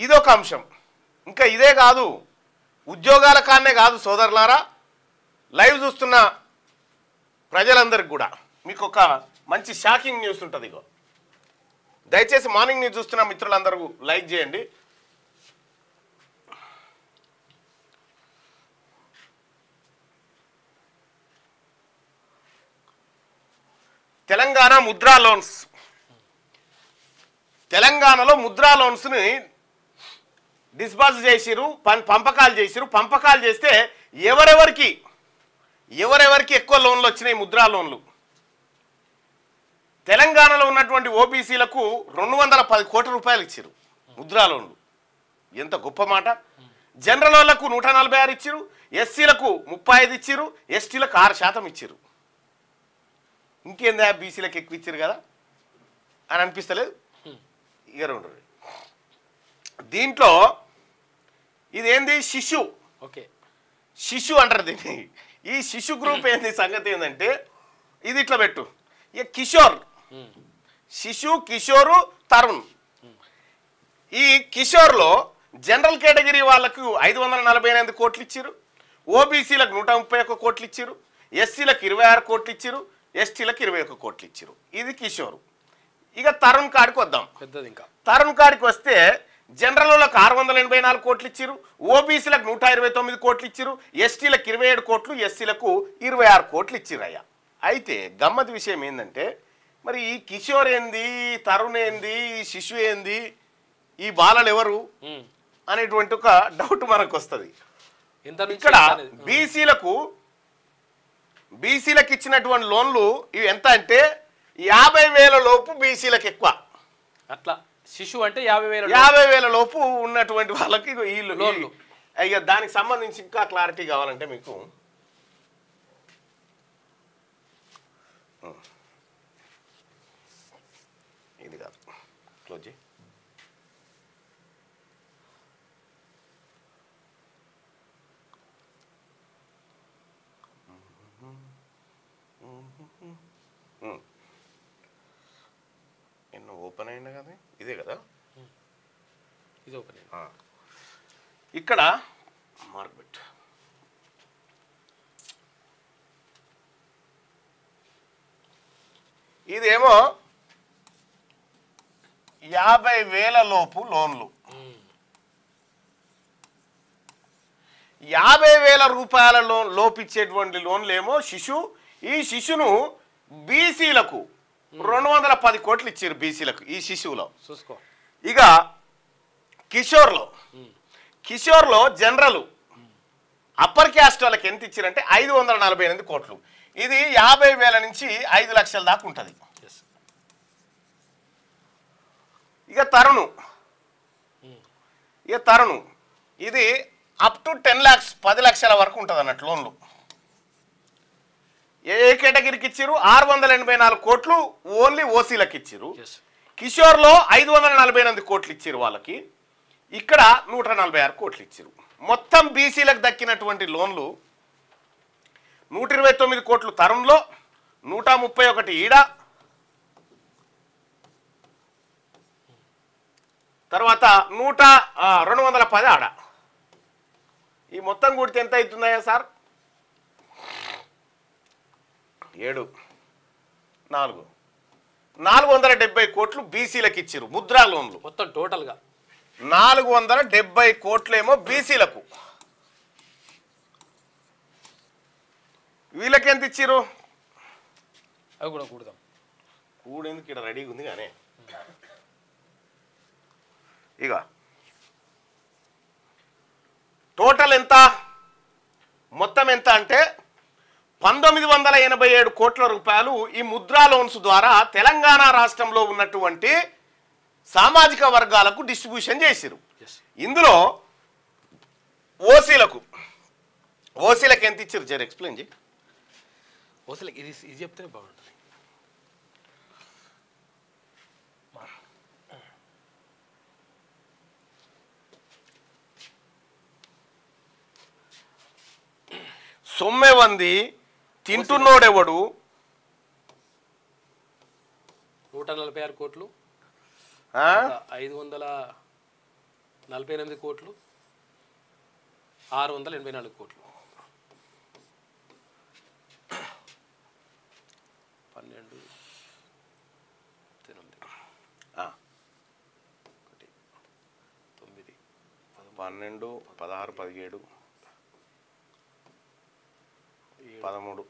ఇదొక అంశం ఇంకా ఇదే కాదు ఉద్యోగాల కానే కాదు సోదరులారా లైవ్ చూస్తున్న ప్రజలందరికి కూడా మీకు ఒక మంచి షాకింగ్ న్యూస్ ఉంటుంది ఇగో దయచేసి మార్నింగ్ న్యూస్ చూస్తున్న మిత్రులందరూ లైక్ చేయండి తెలంగాణ ముద్రా లోన్స్ తెలంగాణలో ముద్రా లోన్స్ని డిస్బార్స్ చేసిరు పం- పంపకాలు చేసిరు పంపకాలు చేస్తే ఎవరెవరికి ఎవరెవరికి ఎక్కువ లోన్లు వచ్చినాయి ముద్రా లోన్లు తెలంగాణలో ఉన్నటువంటి ఓబీసీలకు రెండు వందల పది కోట్ల రూపాయలు ఇచ్చారు ముద్రా లోన్లు ఎంత గొప్ప మాట జనరల్ వాళ్ళకు నూట నలభై ఆరు ఇచ్చిరు ఎస్సీలకు ముప్పై ఐదు ఇచ్చిరు ఎస్టీలకు ఆరు శాతం ఇచ్చిరు ఇంకేందా బీసీలకు ఎక్కువ ఇచ్చారు కదా అని అనిపిస్తలేదు ఇక రెండు దీంట్లో ఇదేంది శిశు ఓకే శిశు అంటారు దీన్ని ఈ శిశు గ్రూప్ ఏంది సంగతి ఏంటంటే ఇది ఇట్లా పెట్టు ఇక కిషోర్ శిశు కిషోరు తరుణ్ ఈ కిషోర్లో జనరల్ కేటగిరీ వాళ్ళకు ఐదు వందల నలభై ఎనిమిది కోట్లు ఇచ్చారు ఓబీసీలకు నూట ముప్పై ఒక్క కోట్లు ఇచ్చారు ఎస్సీలకు ఇరవై ఆరు కోట్లు ఇచ్చారు ఎస్టీలకు ఇరవై ఒక్క కోట్లు ఇచ్చారు ఇది కిషోర్ ఇక తరుణ్ కాడికి వద్దాం పెద్దది ఇంకా తరుణ్ కాడికి వస్తే జనరల్ వాళ్ళకి ఆరు వందల ఎనభై నాలుగు కోట్లు ఇచ్చారు ఓబీసీలకు నూట ఇరవై తొమ్మిది కోట్లు ఇచ్చారు ఎస్టీలకు ఇరవై ఏడు కోట్లు ఎస్సీలకు ఇరవై ఆరు కోట్లు ఇచ్చిర్రు అయ్యా అయితే గమ్మత్ విషయం ఏంటంటే మరి ఈ కిషోర్ ఏంది ఈ తరుణ్ ఏంది ఈ శిశు ఏంది ఈ బాలలు ఎవరు ఉమ్. అనేటువంటి ఒక డౌట్ మనకు వస్తుంది ఎంత నుంచి ఇక్కడ ఎంత అనేది? బీసీలకు బీసీలకు ఇచ్చినటువంటి లోన్లు ఇవి ఎంత అంటే యాభై వేల లోపు బీసీలకు ఎక్కువ అట్లా శిశువు అంటే యాభై వేల యాభై వేల లోపు ఉన్నటువంటి వాళ్ళకి ఇగో వీళ్ళు లోన్లు. అయ్యా దానికి సంబంధించి ఇంకా క్లారిటీ కావాలంటే మీకు ఇది కాదు క్లోజ్ చేయి ఎన్నో ఓపెన్ అయింది కదా ఇదే కదా ఇది ఒక నేను ఆ. ఇక్కడ మార్క్ పెట్టు ఇదేమో యాభై వేల లోపు లోన్లు యాభై వేల రూపాయల లోన్ లోపిచ్చేటువంటి లోన్లు ఏమో శిశు ఈ శిశును బీసీలకు రెండు వందల పది కోట్లు ఇచ్చారు బీసీలకు ఈ శిశువులో చూసుకో ఇక కిషోర్లో కిషోర్లో జనరల్ అప్పర్ క్యాస్ట్ వాళ్ళకి ఎంత ఇచ్చారంటే ఐదు వందల నలభై ఎనిమిది కోట్లు ఇది యాభై వేల నుంచి ఐదు లక్షల దాకా ఉంటుంది ఎస్ ఇక తరుణు ఇక తరుణు ఇది అప్ టు టెన్ ల్యాక్స్ పది లక్షల వరకు ఉంటుంది అన్నట్టు లోన్లు ఏ ఏ కేటగిరీకి ఇచ్చారు ఆరు వందల ఎనభై నాలుగు కోట్లు ఓన్లీ ఓసీలకు ఇచ్చారు ఎస్ కిషోర్లో ఐదు వందల నలభై ఎనిమిది కోట్లు ఇచ్చారు వాళ్ళకి ఇక్కడ నూట నలభై ఆరు కోట్లు ఇచ్చారు మొత్తం బీసీలకు దక్కినటువంటి లోన్లు నూట ఇరవై తొమ్మిది కోట్లు తరుణ్లో నూట ముప్పై ఒకటి ఈడ తర్వాత నూట ఆ, రెండు వందల పది ఆడ ఈ మొత్తం కూడితే ఎంత అవుతుందయ్యా సార్ ఏడు నాలుగు నాలుగు వందల డెబ్బై కోట్లు బీసీలకు ఇచ్చారు ముద్రా లోన్లు మొత్తం టోటల్గా నాలుగు వందల డెబ్బై కోట్లేమో బీసీలకు వీళ్ళకి ఎంత ఇచ్చారు అవి కూడా కూడదాం కూడేందుకు ఇక్కడ రెడీగా ఉంది కానీ ఇక టోటల్ ఎంత మొత్తం ఎంత అంటే పంతొమ్మిది వందల ఎనభై ఏడు కోట్ల రూపాయలు ఈ ముద్రా లోన్స్ ద్వారా తెలంగాణ రాష్ట్రంలో ఉన్నటువంటి సామాజిక వర్గాలకు డిస్ట్రిబ్యూషన్ చేసిరు ఎస్ ఇందులో ఓసీలకు ఓసీలకు ఎంత ఇచ్చారు జర ఎక్స్ప్లెయిన్ చేయి అసలు ఇది ఇది చెప్తేనే బాగుంటుంది సొమ్మె వంది తింటున్నోడెవడు నూట నలభై ఆరు కోట్లు ఆ? ఐదు వందల నలభై ఎనిమిది కోట్లు ఆరు వందల ఎనభై నాలుగు కోట్లు పన్నెండు ఎనిమిది ఆ, ఒకటి తొమ్మిది పన్నెండు పదహారు పదిహేడు ఏడు పదమూడు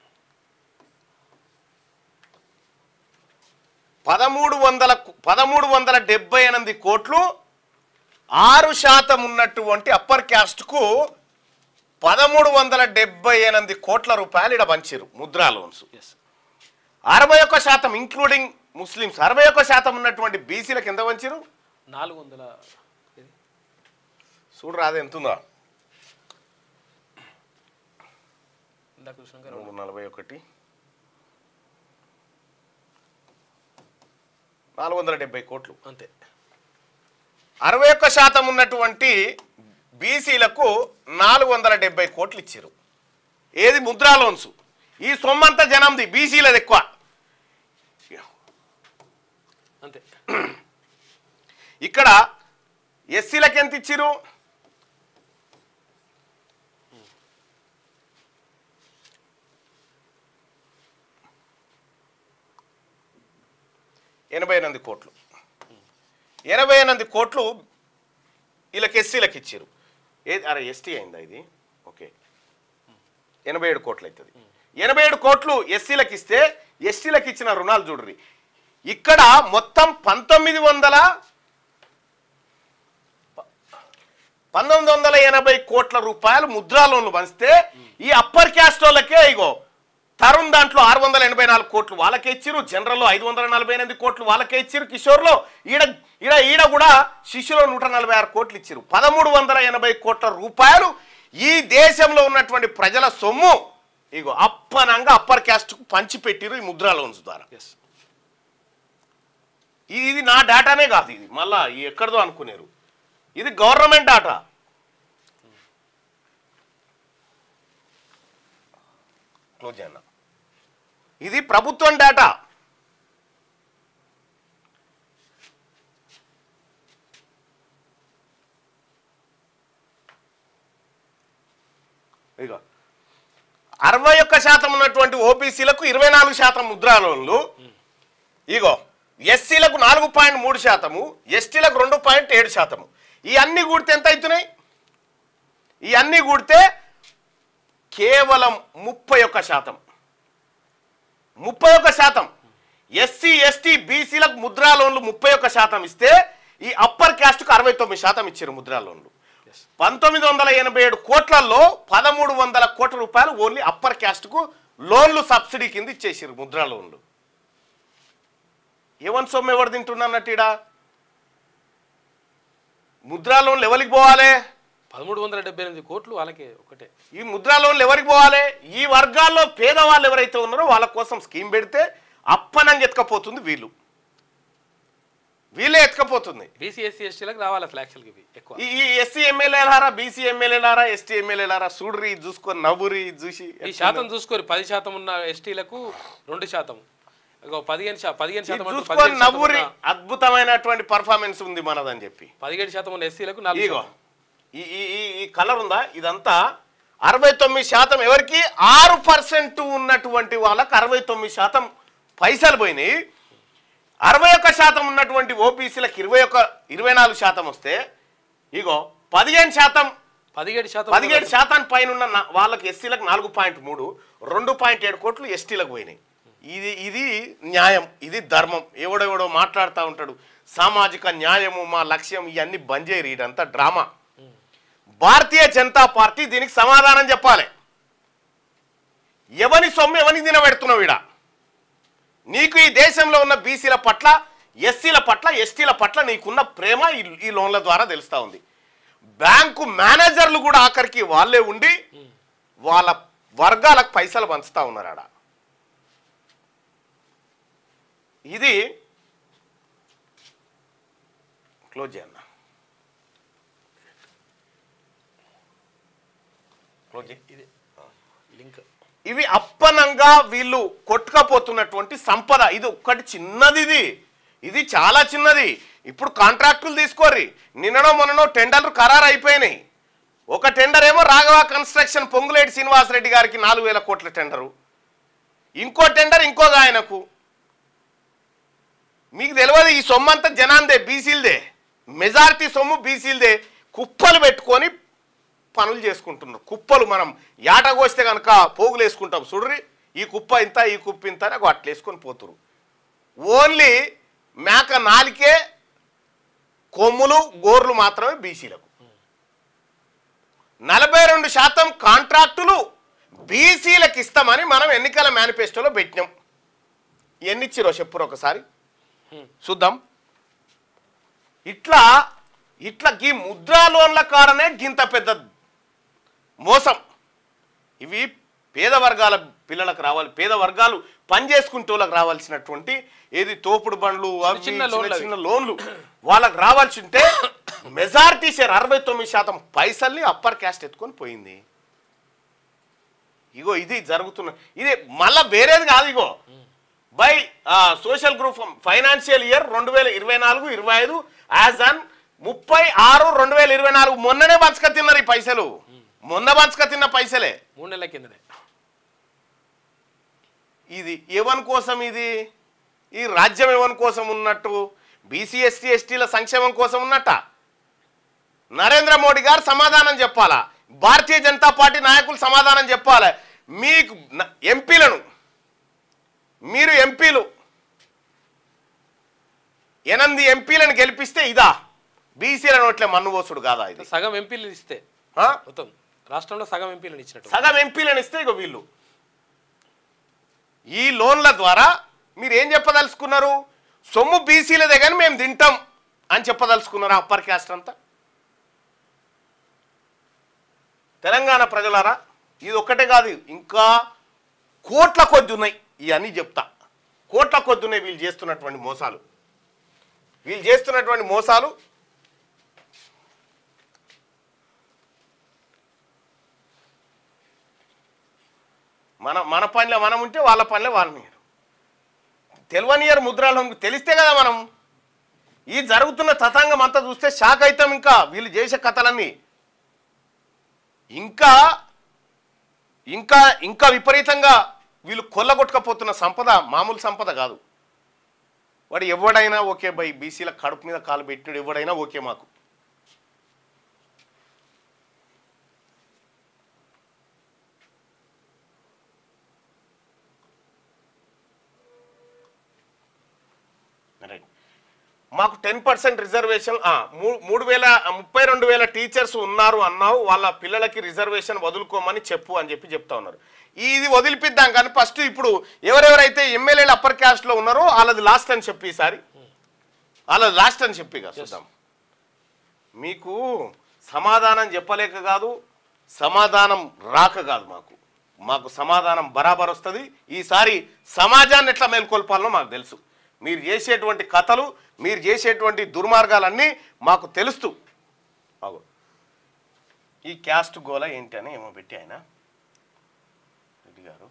పదమూడు వందల పదమూడు వందల డెబ్బై ఎనిమిది కోట్లు ఆరు శాతం ఉన్నటువంటి అప్పర్ క్యాస్ట్కు పదమూడు వందల డెబ్బై ఎనిమిది కోట్ల రూపాయలు ఇక్కడ పంచారు ముద్రా లోన్స్ ఎస్ అరవై ఒక్క శాతం ఇంక్లూడింగ్ ముస్లిమ్స్ అరవై ఒక్క శాతం ఉన్నటువంటి బీసీలకు ఎంత పంచారు నాలుగు వందల ఇది చూడు రాదు ఎంత ఉందో ఇందాక చూసినాం కదా మూడు నలభై ఒకటి నాలుగు వందల డెబ్బై కోట్లు అంతే అరవై ఒక్క శాతం ఉన్నటువంటి బీసీలకు నాలుగు వందల డెబ్బై కోట్లు ఇచ్చారు ఏది ముద్రా లోన్స్ ఈ సొమ్మంతా జనంది బీసీలది ఎక్కువ అంతే ఇక్కడ ఎస్సీలకు ఎంత ఇచ్చిరు ఎనభై ఎనిమిది కోట్లు ఎనభై ఎనిమిది కోట్లు వీళ్ళకి ఎస్సీలకు ఇచ్చారు ఏది అరే ఎస్టీ అయిందా ఇది ఓకే ఎనభై ఏడు కోట్లు అవుతుంది ఎనభై ఏడు కోట్లు ఎస్సీలకు ఇస్తే ఎస్టీలకు ఇచ్చిన రుణాలు చూడరి ఇక్కడ మొత్తం పంతొమ్మిది వందల పంతొమ్మిది వందల ఎనభై కోట్ల రూపాయలు ముద్రా లోన్లు పంచితే ఈ అప్పర్ క్యాస్ట్ వాళ్ళకే ఇగో తరుణ్ దాంట్లో ఆరు వందల ఎనభై నాలుగు కోట్లు వాళ్ళకే ఇచ్చిరు జనరల్లో ఐదు వందల నలభై ఎనిమిది కోట్లు వాళ్ళకే ఇచ్చిరు కిషోర్లో ఈడ ఈడ ఈడ కూడా శిశులో నూట నలభై ఆరు కోట్లు ఇచ్చిరు పదమూడు వందల ఎనభై కోట్ల రూపాయలు ఈ దేశంలో ఉన్నటువంటి ప్రజల సొమ్ము ఇగో అప్పనంగా అప్పర్ క్యాస్ట్కు పంచిపెట్టిరు ఈ ముద్రా లోన్స్ ద్వారా ఎస్ ఇది ఇది నా డేటానే కాదు ఇది మళ్ళా ఎక్కడదో అనుకునేరు ఇది గవర్నమెంట్ డాటా క్లోజ్ చేయన్న ఇది ప్రభుత్వం డేటా ఇగో అరవై ఒక్క శాతం ఉన్నటువంటి ఓబీసీలకు ఇరవై నాలుగు శాతం ముద్రా లోన్లు ఇగో ఎస్సీలకు నాలుగు పాయింట్ మూడు శాతము ఎస్టీలకు రెండు పాయింట్ ఏడు శాతము ఈ అన్ని కూడితే ఎంత అవుతున్నాయి ఈ అన్ని కూడితే కేవలం ముప్పై ఒక్క శాతం ముప్పై ఒక్క శాతం ఎస్సీ ఎస్టీ బీసీలకు ముద్రా లోన్లు ముప్పై ఒక్క శాతం ఇస్తే ఈ అప్పర్ క్యాస్ట్కు అరవై తొమ్మిది శాతం ఇచ్చారు ముద్రా లోన్లు ఎస్ పంతొమ్మిది వందల ఎనభై ఏడు కోట్లలో పదమూడు వందల కోట్ల రూపాయలు ఓన్లీ అప్పర్ క్యాస్ట్కు లోన్లు సబ్సిడీ కింద ఇచ్చేసారు ముద్రా లోన్లు ఏమని సొమ్ము ఎవరు తింటున్నట్టు ఈడ ముద్రా లోన్లు ఎవరికి పోవాలి పదమూడు వందల డెబ్బై ఎనిమిది కోట్లు వాళ్ళకే ఒకటే ఈ ముద్రా లోన్లు ఎవరికి పోవాలి ఈ వర్గాల్లో పేదవాళ్ళు ఎవరైతే ఉన్నారో వాళ్ళ కోసం స్కీమ్ పెడితే అప్పనంగా ఎత్తుకపోతుంది వీళ్ళు వీళ్ళే ఎత్తుకపోతుంది బీసీ ఎస్సీ ఎస్టీలకు రావాలి అసలు యాక్చువల్గా ఇవి ఎక్కువ ఈ ఈ ఎస్సీ ఎమ్మెల్యేలారా బీసీ ఎమ్మెల్యేలారా ఎస్టీ ఎమ్మెల్యేలారా చూడ్రి ఇది చూసుకొని నవ్వురి ఇది చూసి ఈ శాతం చూసుకోరు పది శాతం ఉన్న ఎస్టీలకు రెండు శాతం ఇగో పదిహేను శా పదిహేను ఇది శాతం అంటూ చూసుకొని పదిహేడు శాతం నవ్వురి ఉన్న- అద్భుతమైనటువంటి పర్ఫార్మెన్స్ ఉంది మనదని చెప్పి పదిహేడు శాతం ఉన్న ఎస్సీలకు నాలుగు ఇగో శాతం. ఈ ఈ ఈ- ఈ కలర్ ఉందా ఇదంతా అరవై తొమ్మిది శాతం ఎవరికి ఆరు పర్సెంట్ ఉన్నటువంటి వాళ్ళకి అరవై తొమ్మిది శాతం పైసలు పోయినాయి అరవై ఒక్క శాతం ఉన్నటువంటి ఓబీసీలకు ఇరవై ఒక్క ఇరవై నాలుగు శాతం వస్తే ఇగో పదిహేను శాతం పదిహేడు శాతం పదిహేడు శాతం పైన ఉన్న నా- వాళ్ళకి ఎస్సీలకు నాలుగు పాయింట్ మూడు రెండు పాయింట్ ఏడు కోట్లు ఎస్టీలకు పోయినాయి ఇది ఇది న్యాయం ఇది ధర్మం ఎవడెవడో మాట్లాడుతూ ఉంటాడు సామాజిక న్యాయము మా లక్ష్యం ఇవన్నీ బంద్ చేయరు ఇదంతా డ్రామా భారతీయ జనతా పార్టీ దీనికి సమాధానం చెప్పాలి ఎవని సొమ్ము ఎవని తినబెడుతున్నావు ఈడ నీకు ఈ దేశంలో ఉన్న బీసీల పట్ల ఎస్సీల పట్ల ఎస్టీల పట్ల నీకున్న ప్రేమ ఈ ఈ లోన్ల ద్వారా తెలుస్తూ ఉంది బ్యాంకు మేనేజర్లు కూడా ఆఖరికి వాళ్ళే ఉండి వాళ్ళ వర్గాలకు పైసలు పంచుతా ఉన్నారు ఆడ ఇది క్లోజ్ చేయన్న క్లోజ్ చేయి ఇది లింక్ ఇవి అప్పనంగా వీళ్ళు కొట్టుకపోతున్నటువంటి సంపద ఇది ఒక్కటి చిన్నది ఇది ఇది చాలా చిన్నది ఇప్పుడు కాంట్రాక్టులు తీసుకోర్రి నిన్ననో మొన్ననో టెండర్లు ఖరారు అయిపోయినాయి ఒక టెండర్ ఏమో రాఘవ కన్స్ట్రక్షన్ పొంగులేటి శ్రీనివాసరెడ్డి గారికి నాలుగు వేల కోట్ల టెండరు ఇంకో టెండర్ ఇంకో ఆయనకు మీకు తెలియదు ఈ సొమ్ము అంతా జనాందే బీసీలదే మెజారిటీ సొమ్ము బీసీలదే కుప్పలు పెట్టుకొని పనులు చేసుకుంటున్నారు కుప్పలు మనం యాట కోస్తే కనుక పోగులు వేసుకుంటాం చూడ్రి ఈ కుప్ప ఇంత ఈ కుప్ప ఇంత అని అట్లా వేసుకొని పోతురు ఓన్లీ మేక నాలికే కొమ్ములు గోర్లు మాత్రమే బీసీలకు నలభై రెండు శాతం కాంట్రాక్టులు బీసీలకు ఇస్తామని మనం ఎన్నికల మేనిఫెస్టోలో పెట్టినాం ఎన్ని ఇచ్చిరో చెప్పురు ఒకసారి చూద్దాం ఇట్లా ఇట్లా గీ ముద్రా లోన్ల కాడనే గింత పెద్ద మోసం ఇవి పేద వర్గాల పిల్లలకు రావాలి పేద వర్గాలు పని చేసుకుంటే వాళ్ళకి రావాల్సినటువంటి ఏది తోపుడు బండ్లు అవి చిన్న చిన్న లోన్లు అవి. చిన్న లోన్లు వాళ్ళకి రావాల్సి ఉంటే మెజారిటీ షేర్ అరవై తొమ్మిది శాతం పైసల్ని అప్పర్ క్యాస్ట్ ఎత్తుకొని పోయింది ఇగో ఇది జరుగుతున్న ఇది మళ్ళా వేరేది కాదు ఇగో by social group financial year రెండు వేల ఇరవై నాలుగు ఇరవై ఐదు యాజ్ అన్ ముప్పై ఆరు రెండు వేల ఇరవై నాలుగు మొన్ననే పంచక తిన్నారు ఈ పైసలు మొన్న పంచక తిన్న పైసలే మూడు నెలల కిందనే ఇది ఎవరి కోసం ఇది ఈ రాజ్యం ఎవరి కోసం ఉన్నట్టు బీసీ ఎస్టీ ఎస్టీల సంక్షేమం కోసం ఉన్నట్ట నరేంద్ర మోడీ గారు సమాధానం చెప్పాలా భారతీయ జనతా పార్టీ నాయకులు సమాధానం చెప్పాలి మీకు న- ఎంపీలను మీరు ఎంపీలు ఎనిమిది ఎంపీలను గెలిపిస్తే ఇదా బీసీల నోట్లే మన్నుబోసుడు కాదా ఇది సగం ఎంపీలు ఇస్తే ఆ? మొత్తం రాష్ట్రంలో సగం ఎంపీలను ఇచ్చినట్టు సగం ఎంపీలను ఇస్తే ఇక వీళ్ళు ఈ లోన్ల ద్వారా మీరు ఏం చెప్పదలుచుకున్నారు సొమ్ము బీసీలదే కానీ మేము తింటాం అని చెప్పదలుచుకున్నారు అప్పర్ క్యాస్ట్ అంతా తెలంగాణ ప్రజలారా ఇది ఒక్కటే కాదు ఇంకా కోట్ల కొద్ది ఉన్నాయి ఇవన్నీ చెప్తా కోట్ల కొద్ది ఉన్నాయి వీళ్ళు చేస్తున్నటువంటి మోసాలు వీళ్ళు చేస్తున్నటువంటి మోసాలు మన మన పనిలో మనం ఉంటే వాళ్ళ పనిలో వాళ్ళని తెలియనియర్ ముద్రాలు తెలిస్తే కదా మనం ఈ జరుగుతున్న తతంగం అంతా చూస్తే షాక్ అవుతాం ఇంకా వీళ్ళు చేసే కథలన్నీ ఇంకా ఇంకా ఇంకా విపరీతంగా వీళ్ళు కొల్లగొట్టుకపోతున్న సంపద మామూలు సంపద కాదు వాడు ఎవడైనా ఓకే బై బీసీల కడుపు మీద కాలు పెట్టినాడు ఎవడైనా ఓకే మాకు రైట్ మాకు టెన్ పర్సెంట్ రిజర్వేషన్ ఆ, మూ- మూడు వేల ముప్పై రెండు వేల టీచర్స్ ఉన్నారు అన్నావు వాళ్ళ పిల్లలకి రిజర్వేషన్ వదులుకోమని చెప్పు అని చెప్పి చెప్తా ఉన్నారు ఇది వదిలిపిద్దాం కానీ ఫస్ట్ ఇప్పుడు ఎవరెవరైతే ఎమ్మెల్యేలు అప్పర్ క్యాస్ట్లో ఉన్నారో వాళ్ళది లాస్ట్ అని చెప్పి ఈసారి వాళ్ళది లాస్ట్ అని చెప్పి ఇక చూద్దాం మీకు సమాధానం చెప్పలేక కాదు సమాధానం రాక కాదు మాకు మాకు సమాధానం బరాబర్ వస్తుంది ఈసారి సమాజాన్ని ఎట్లా మేల్కొల్పాలనో మాకు తెలుసు మీరు చేసేటువంటి కథలు మీరు చేసేటువంటి దుర్మార్గాలన్నీ మాకు తెలుస్తూ అగో ఈ క్యాస్ట్ గోల ఏంటి అని ఏమో పెట్టి ఆయన రెడ్డి గారు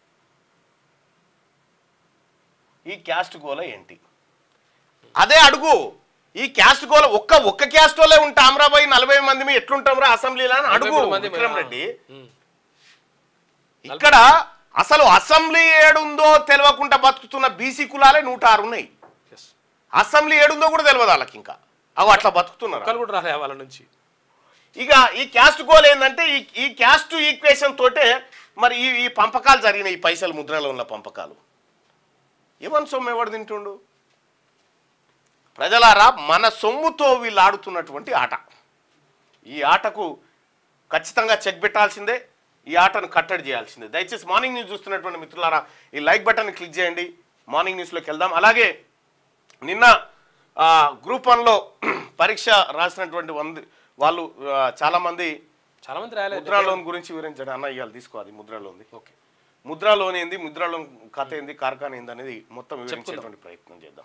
ఈ క్యాస్ట్ గోల ఏంటి అదే అడుగు ఈ క్యాస్ట్ గోల ఒక్క ఒక్క క్యాస్ట్ వాళ్ళే ఉంటా అమరాబాయి నలభై మంది మీ ఎట్లుంటాం రా అసెంబ్లీలో అని అడుగు నలభై మంది విక్రమ్ రెడ్డి ఉమ్. ఇక్కడ అసలు అసెంబ్లీ ఏడుందో తెలియకుండా బతుకుతున్న బీసీ కులాలే నూట ఆరు ఉన్నాయి Yes. అసెంబ్లీ ఏడుందో కూడా తెలియదు వాళ్ళకి ఇంకా అవి అట్లా బతుకుతున్నారు ఒక్కరు కూడా రాలే వాళ్ళ నుంచి ఇక ఈ క్యాస్ట్ గోల్ ఏంటంటే ఈ ఈ క్యాస్ట్ ఈక్వేషన్ తోటే మరి ఈ ఈ పంపకాలు జరిగినాయి ఈ పైసలు ముద్రలో ఉన్న పంపకాలు ఏమని సొమ్ము ఎవడు తింటుండు ప్రజలారా మన సొమ్ముతో వీళ్ళు ఆడుతున్నటువంటి ఆట ఈ ఆటకు ఖచ్చితంగా చెక్ పెట్టాల్సిందే ఈ ఆటను కట్టడి చేయాల్సిందే దయచేసి మార్నింగ్ న్యూస్ చూస్తున్నటువంటి మిత్రులారా ఈ లైక్ బటన్ క్లిక్ చేయండి మార్నింగ్ న్యూస్లోకి వెళ్దాం అలాగే నిన్న ఆ, గ్రూప్ వన్లో పరీక్ష రాసినటువంటి వంద వాళ్ళు ఆ, చాలామంది చాలా మంది రాయలేదు ముద్రా లోన్ గురించి వివరించండి అన్న ఇవాళ తీసుకో అది Mudra loan okay Mudra loan ఏంది ముద్రా లోన్ కథ ఏంది కార్ఖాన ఏంది అనేది మొత్తం వివరించేటువంటి ప్రయత్నం చేద్దాం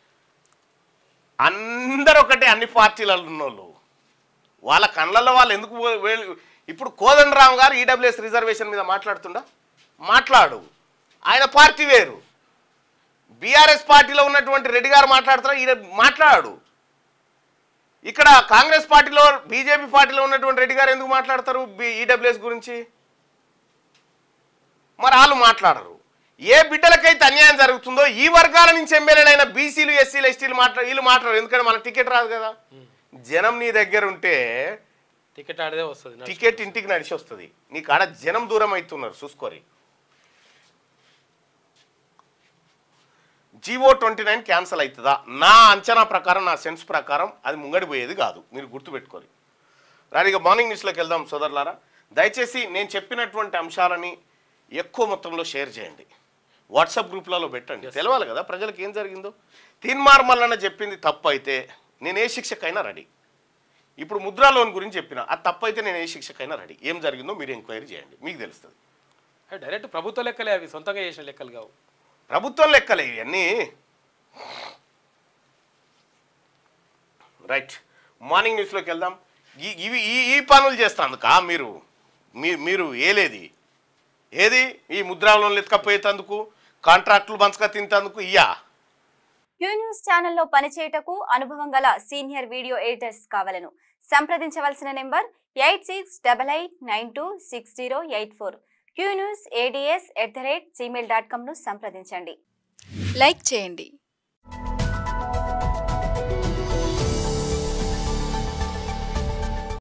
అందరూ ఒకటే అన్ని పార్టీలలో ఉన్నోళ్ళు వాళ్ళ కళ్ళల్లో వాళ్ళు ఎందుకు వే- వే- ఇప్పుడు కోదండరామ్ గారు ఈడబ్ల్యూఎస్ రిజర్వేషన్ మీద మాట్లాడుతుండా మాట్లాడు ఆయన పార్టీ వేరు బీఆర్ఎస్ పార్టీలో ఉన్నటువంటి రెడ్డి గారు మాట్లాడతారా ఈయన మాట్లాడాడు ఇక్కడ కాంగ్రెస్ పార్టీలో బీజేపీ పార్టీలో ఉన్నటువంటి రెడ్డి గారు ఎందుకు మాట్లాడతారు ఈడబ్ల్యూఎస్ గురించి మరి వాళ్ళు మాట్లాడరు ఏ బిడ్డలకైతే అన్యాయం జరుగుతుందో ఈ వర్గాల నుంచి ఎమ్మెల్యేలైన బీసీలు ఎస్సీలు ఎస్టీలు మాట్లా వీళ్ళు మాట్లాడరు ఎందుకంటే మనకు టికెట్ రాదు కదా జనం నీ దగ్గర ఉంటే టికెట్ ఆడదే వస్తుంది నడుచు. టికెట్ ఇంటికి నడిచి వస్తుంది నీ కాడ జనం దూరం అవుతున్నారు చూసుకోరి జీవో ట్వంటీ నైన్ క్యాన్సిల్ అవుతుందా నా అంచనా ప్రకారం నా సెన్స్ ప్రకారం అది ముంగడిపోయేది కాదు మీరు గుర్తుపెట్టుకోరు రానిగా మార్నింగ్ న్యూస్లోకి వెళ్దాం సోదరులారా దయచేసి నేను చెప్పినటువంటి అంశాలని ఎక్కువ మొత్తంలో షేర్ చేయండి వాట్సాప్ గ్రూప్లలో పెట్టండి తెలవాలి కదా ప్రజలకు ఏం జరిగిందో తీన్మార్ మల్లన్న చెప్పింది తప్పు అయితే నేను ఏ శిక్షకైనా రెడీ ఇప్పుడు ముద్రా లోన్ గురించి చెప్పిన అది తప్పు అయితే నేను ఏ శిక్షకైనా రెడీ ఏం జరిగిందో మీరు ఎంక్వైరీ చేయండి మీకు తెలుస్తుంది అవి డైరెక్ట్ ప్రభుత్వ లెక్కలే అవి సొంతంగా చేసిన లెక్కలు కావు ప్రభుత్వం లెక్కలే ఇవన్నీ రైట్ మార్నింగ్ న్యూస్లోకి వెళ్దాం ఈ ఇవి ఈ ఈ పనులు చేస్తాందుకా మీరు మీ మీరు ఏలేది ఏది ఈ ముద్రా లోన్లు ఎత్తుకపోయేటందుకు కాంట్రాక్టులు పంచక తింటందుకు ఇయ్యా క్యూ న్యూస్ ఛానల్లో పనిచేయటకు అనుభవం గల సీనియర్ వీడియో ఎడిటర్స్ కావాలను సంప్రదించవలసిన number eight six double eight nine two six zero eight four Q news ADS at the rate Gmail dot కామ్ను సంప్రదించండి లైక్ చేయండి